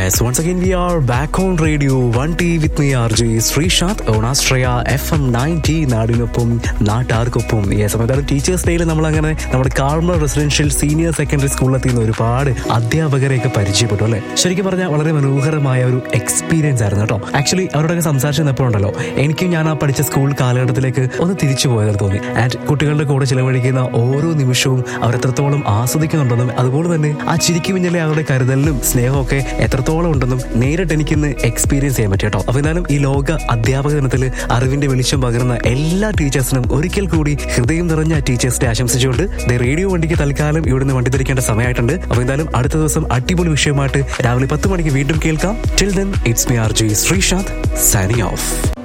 Yes, once again we are back on radio 1T with me RJ Sreesanth ഓണാസ്ട്രയ F M ninety നാടിനൊപ്പം നാട്ടാർക്കൊപ്പം ഈ സമയത്ത് ടീച്ചേഴ്സ് ഡേയിൽ നമ്മൾ അങ്ങനെ നമ്മുടെ കാർമൽ റെസിഡൻഷ്യൽ സീനിയർ സെക്കൻഡറി സ്കൂളിലെത്തി നിന്ന് ഒരുപാട് അധ്യാപകരെയൊക്കെ പരിചയപ്പെട്ടു അല്ലെ ശരിക്കും പറഞ്ഞാൽ വളരെ മനോഹരമായ ഒരു എക്സ്പീരിയൻസ് ആയിരുന്നു കേട്ടോ ആക്ച്വലി അവരോടൊക്കെ സംസാരിച്ച് നിന്നപ്പോഴുണ്ടല്ലോ എനിക്കും ഞാൻ ആ പഠിച്ച സ്കൂൾ കാലഘട്ടത്തിലേക്ക് ഒന്ന് തിരിച്ചു പോയതെന്ന് തോന്നി ആൻഡ് കുട്ടികളുടെ കൂടെ ചിലവഴിക്കുന്ന ഓരോ നിമിഷവും അവർ എത്രത്തോളം ആസ്വദിക്കുന്നുണ്ടെന്നും അതുപോലെ തന്നെ ആ ചിരിക്കു പിന്നിലെ അവരുടെ കരുതലിനും സ്നേഹമൊക്കെ എത്രത്തോളം ഉണ്ടെന്നും നേരിട്ട് എനിക്കിന്ന് എക്സ്പീരിയൻസ് ചെയ്യാൻ പറ്റും കേട്ടോ അപ്പൊ എന്നാലും ഈ ലോക അധ്യാപക ദിനത്തിൽ അറിവിന്റെ വെളിച്ചം പകരുന്ന എല്ലാ ടീച്ചേഴ്സിനും ഒരിക്കൽ കൂടി ഹൃദയം നിറഞ്ഞ ടീച്ചേഴ്സിനെ ആശംസിച്ചുകൊണ്ട് ദേ റേഡിയോ വണ്ടിക്ക് തൽക്കാലം ഇവിടുന്ന് വണ്ടി തിരിക്കേണ്ട സമയമായിട്ടുണ്ട് അപ്പൊ എന്തായാലും അടുത്ത ദിവസം അടിപൊളി വിഷയമായിട്ട് രാവിലെ പത്ത് മണിക്ക് വീണ്ടും കേൾക്കാം till then it's me R J Sreesanth signing of